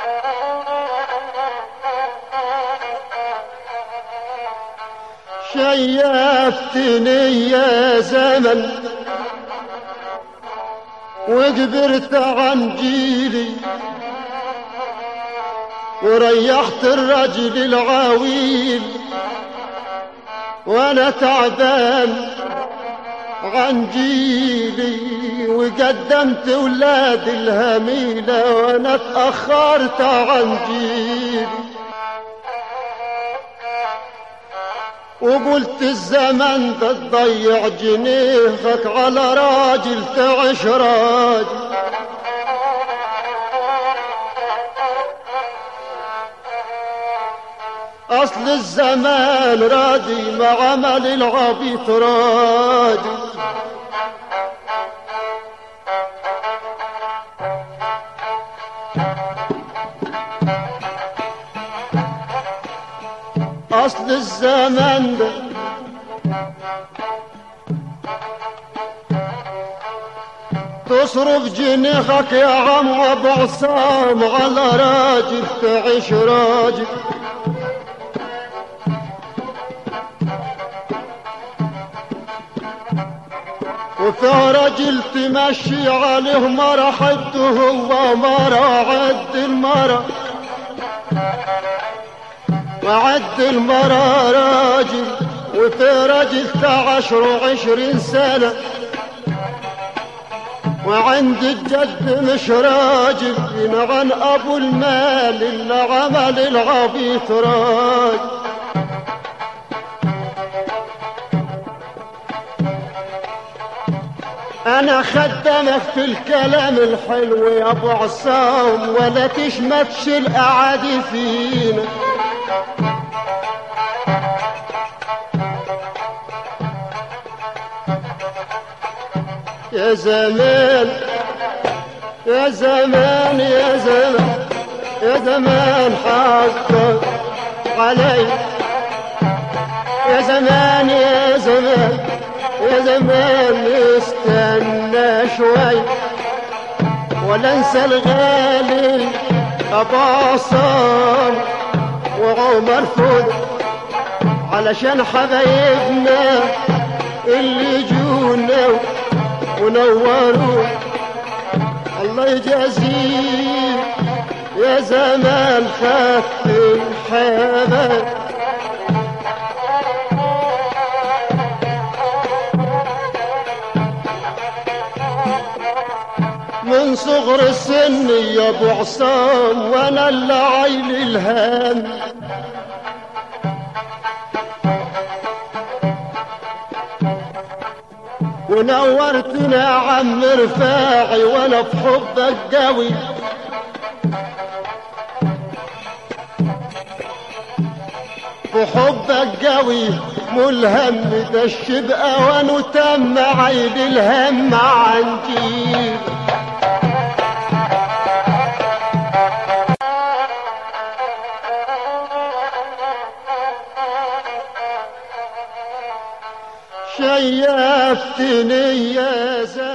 شيفتني يا زمن وكبرت عن جيلي وريحت الرجل العويل وانا تعبان عن جيلي وقدمت ولاد الهميلة وانا اتأخرت عن جيلي وقلت الزمن ده تضيع جنيهك على راجل تعش راجل أصل الزمان رادي ما عمل العبيط راجل أصل الزمان ده تصرف جنيخك يا عم ابو عصام على راجل تعيش راجل وفي رجل تمشي عليه مرة حده الله مرة عد المرة وعد المرة راجل وفي رجل تعشر وعشرين سنة وعند الجد مش راجل عن ابو المال اللي عمل العبيط راجل انا خدمك في الكلام الحلو يا ابو عصام ولا تشمتش الاعادي فينا يا زمان يا زمان يا زمان يا زمان حقك علي يا زمان يا زمان يا زمان استنى شوي ولا انسى الغالي ابو عصام وعمر فود علشان حبايبنا اللي جونا ونوروا الله يجازيه يا زمان خدت الحبايب من صغر السن يا ابو عصام وانا اللي عايل الهام ونورتنا يا عم رفاعي وانا في حبك قوي في حبك قوي ملهم ده الشبقى ونتم عيد الهم عندي شيفتني يا زمان